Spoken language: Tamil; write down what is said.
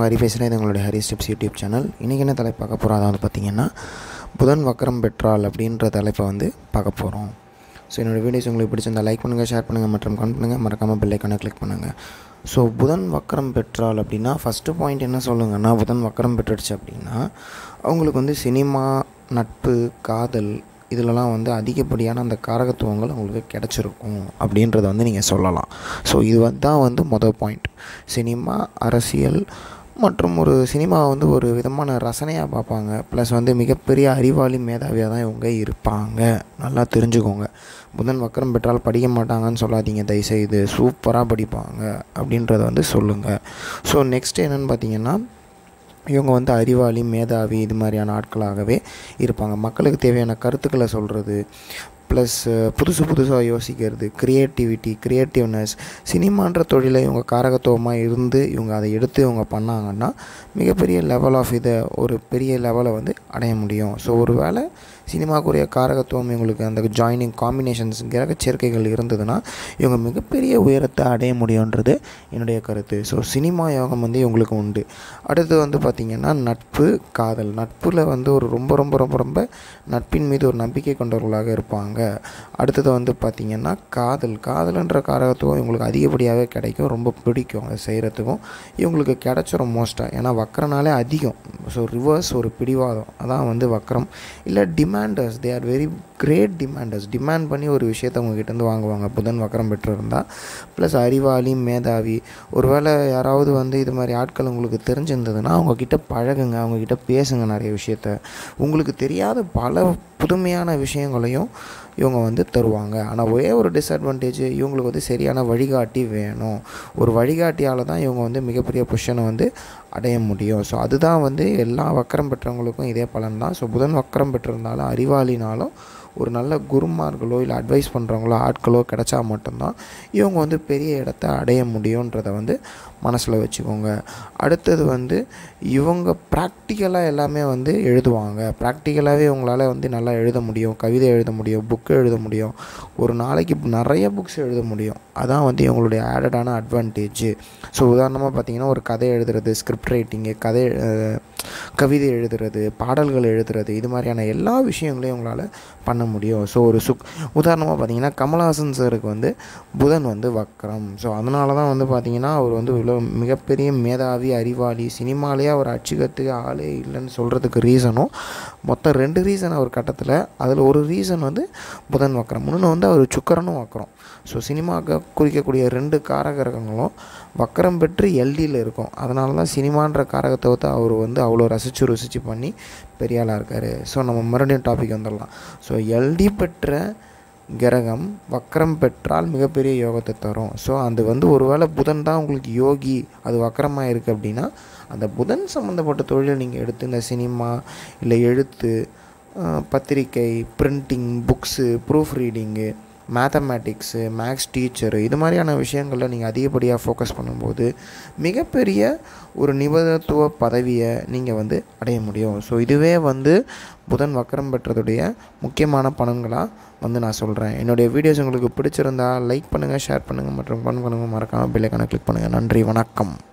உங்கள் ஹரி பேசுகிறேன் இது உங்களுடைய ஹரி ஸ்டெப்ஸ் யூடியூப் சேனல் இன்றைக்கி என்ன தலைப்பு பார்க்க போகிறோம் அதாவது பார்த்தீங்கன்னா புதன் வக்கரம் பெற்றால் அப்படின்ற தலைப்பை வந்து பார்க்க போகிறோம் ஸோ என்னோடய வீடியோஸ் உங்களுக்கு பிடிச்சிருந்தா லைக் பண்ணுங்கள் ஷேர் பண்ணுங்கள் மற்றும் கமெண்ட் பண்ணுங்கள் மறக்காமல் பெல் ஐக்கானை கிளிக் பண்ணுங்கள் ஸோ புதன் வக்கரம் பெற்றால் அப்படின்னா ஃபஸ்ட்டு பாயிண்ட் என்ன சொல்லுங்கன்னா புதன் வக்கரம் பெற்றுடுச்சு அப்படின்னா அவங்களுக்கு வந்து சினிமா நட்பு காதல் இதிலலாம் வந்து அதிகப்படியான அந்த காரகத்துவங்கள் உங்களுக்கு கிடச்சிருக்கும் அப்படின்றத வந்து நீங்கள் சொல்லலாம் ஸோ இது வந்து தான் வந்து மொதல் பாயிண்ட் சினிமா அரசியல் மற்றும் ஒரு சினிமாவை வந்து ஒரு விதமான ரசனையாக பார்ப்பாங்க ப்ளஸ் வந்து மிகப்பெரிய அறிவாளி மேதாவியாக தான் இவங்க இருப்பாங்க நல்லா தெரிஞ்சுக்கோங்க புதன் வக்கரம் பெற்றால் படிக்க மாட்டாங்கன்னு சொல்லாதீங்க தயவுசெய்து சூப்பராக படிப்பாங்க அப்படின்றத வந்து சொல்லுங்கள் ஸோ நெக்ஸ்ட் என்னென்னு பார்த்தீங்கன்னா இவங்க வந்து அறிவாளி மேதாவி இது மாதிரியான ஆட்களாகவே இருப்பாங்க மக்களுக்கு தேவையான கருத்துக்களை சொல்கிறது ப்ளஸ் புதுசு புதுசாக யோசிக்கிறது க்ரியேட்டிவிட்டி க்ரியேட்டிவ்னஸ் சினிமான்ற தொழிலை இவங்க காரகத்துவமாக இருந்து இவங்க அதை எடுத்து இவங்க பண்ணாங்கன்னா மிகப்பெரிய லெவல் ஆஃப் இதை ஒரு பெரிய லெவலை வந்து அடைய முடியும் ஸோ ஒரு வேளை சினிமாக்குரிய காரகத்துவம் இவங்களுக்கு அந்த ஜாயினிங் காம்பினேஷன்ஸ் கிரக சேர்க்கைகள் இருந்ததுன்னா இவங்க மிகப்பெரிய உயரத்தை அடைய முடியுன்றது என்னுடைய கருத்து ஸோ சினிமா யோகம் வந்து இவங்களுக்கு உண்டு அடுத்து வந்து பார்த்திங்கன்னா நட்பு காதல் நட்பில் வந்து ஒரு ரொம்ப ரொம்ப ரொம்ப ரொம்ப நட்பின் மீது ஒரு நம்பிக்கை கொண்டவர்களாக இருப்பாங்க அடுத்தது வந்து பார்த்திங்கன்னா காதல் காதல்ன்ற காரகத்துவம் இவங்களுக்கு அதிகப்படியாகவே கிடைக்கும் ரொம்ப பிடிக்கும் அதை செய்கிறதுக்கும் இவங்களுக்கு கிடச்சிரும் மோஸ்ட்டாக ஏன்னா வக்கரனாலே அதிகம் ஸோ ரிவர்ஸ் ஒரு பிடிவாதம் அதான் வந்து வக்கரம் இல்லை demanders they are very great demanders demand பண்ணி ஒரு விஷயத்தை உங்ககிட்டேருந்து வாங்குவாங்க புதன் வக்கரம் பெற்றிருந்தால் ப்ளஸ் அறிவாளி மேதாவி ஒருவேளை யாராவது வந்து இது மாதிரி ஆட்கள் உங்களுக்கு தெரிஞ்சிருந்ததுன்னா அவங்கக்கிட்ட பழகுங்க அவங்கக்கிட்ட பேசுங்க நிறைய விஷயத்த உங்களுக்கு தெரியாத பல புதுமையான விஷயங்களையும் இவங்க வந்து தருவாங்க ஆனால் ஒரே ஒரு டிஸ்அட்வான்டேஜ் இவங்களுக்கு வந்து சரியான வழிகாட்டி வேணும் ஒரு வழிகாட்டியால் தான் இவங்க வந்து மிகப்பெரிய பொசிஷனை வந்து அடைய முடியும் ஸோ அதுதான் வந்து எல்லா வக்கரம் பெற்றவங்களுக்கும் இதே பலன் தான் ஸோ புதன் வக்கரம் பெற்றிருந்தாலும் அறிவாளினாலும் ஒரு நல்ல குருமார்களோ இல்லை அட்வைஸ் பண்ணுறவங்களோ ஆட்களோ கிடச்சா மட்டும்தான் இவங்க வந்து பெரிய இடத்த அடைய முடியுன்றத வந்து மனசில் வச்சுக்கோங்க அடுத்தது வந்து இவங்க ப்ராக்டிக்கலாக எல்லாமே வந்து எழுதுவாங்க ப்ராக்டிக்கலாகவே இவங்களால் வந்து நல்லா எழுத முடியும் கவிதை எழுத முடியும் புக்கு எழுத முடியும் ஒரு நாளைக்கு நிறைய புக்ஸ் எழுத முடியும் அதான் வந்து இவங்களுடைய ஆடடான அட்வான்டேஜ் ஸோ உதாரணமாக பார்த்தீங்கன்னா ஒரு கதை எழுதுறது ஸ்கிரிப்ட் ரைட்டிங்கு கதை கவிதை எழுதுறது பாடல்கள் எழுதுறது இது மாதிரியான எல்லா விஷயங்களையும் உங்களால் பண்ண முடியும் ஸோ ஒரு சுக் உதாரணமாக பார்த்தீங்கன்னா கமல்ஹாசன் சாருக்கு வந்து புதன் வந்து வக்கரம் ஸோ அதனால தான் வந்து பார்த்திங்கன்னா அவர் வந்து இவ்வளோ மிகப்பெரிய மேதாவி அறிவாளி சினிமாலேயே அவர் அச்சுக்கத்துக்கு ஆளே இல்லைன்னு சொல்கிறதுக்கு ரீசனும் மொத்தம் ரெண்டு ரீசன் அவர் கட்டத்தில் அதில் ஒரு ரீசன் வந்து புதன் வக்கரம் இன்னொன்று வந்து அவர் சுக்கரனும் வக்கரம் ஸோ சினிமாவுக்கு குறிக்கக்கூடிய ரெண்டு காரகரகங்களும் வக்கரம் பெற்று எல்டியில் இருக்கும் அதனால தான் சினிமான்ற காரகத்துவத்தை அவர் வந்து அவ்வளோ ரசித்து ருசித்து பண்ணி பெரிய ஆளாக இருக்கார் ஸோ நம்ம மறுபடியும் டாபிக் வந்துடலாம் ஸோ எல்டி பெற்ற கிரகம் வக்கரம் பெற்றால் மிகப்பெரிய யோகத்தை தரும் ஸோ அது வந்து ஒருவேளை புதன் தான் உங்களுக்கு யோகி அது வக்கரமாக இருக்குது அப்படின்னா அந்த புதன் சம்மந்தப்பட்ட தொழிலை நீங்கள் எடுத்து இந்த சினிமா இல்லை எழுத்து பத்திரிக்கை printing books proofreading mathematics maths teacher இது மாதிரியான விஷயங்களில் நீங்கள் அதிகப்படியாக ஃபோக்கஸ் பண்ணும்போது மிகப்பெரிய ஒரு நிபுணத்துவ பதவியை நீங்கள் வந்து அடைய முடியும் ஸோ இதுவே வந்து புதன் வக்கரம் பெற்றதுடைய முக்கியமான பலன்களாக வந்து நான் சொல்கிறேன் என்னுடைய வீடியோஸ் உங்களுக்கு பிடிச்சிருந்தா லைக் பண்ணுங்கள் ஷேர் பண்ணுங்கள் மற்றும் கமெண்ட் பண்ணுங்கள் மறக்காமல் பெல்லைக்கான கிளிக் பண்ணுங்கள் நன்றி வணக்கம்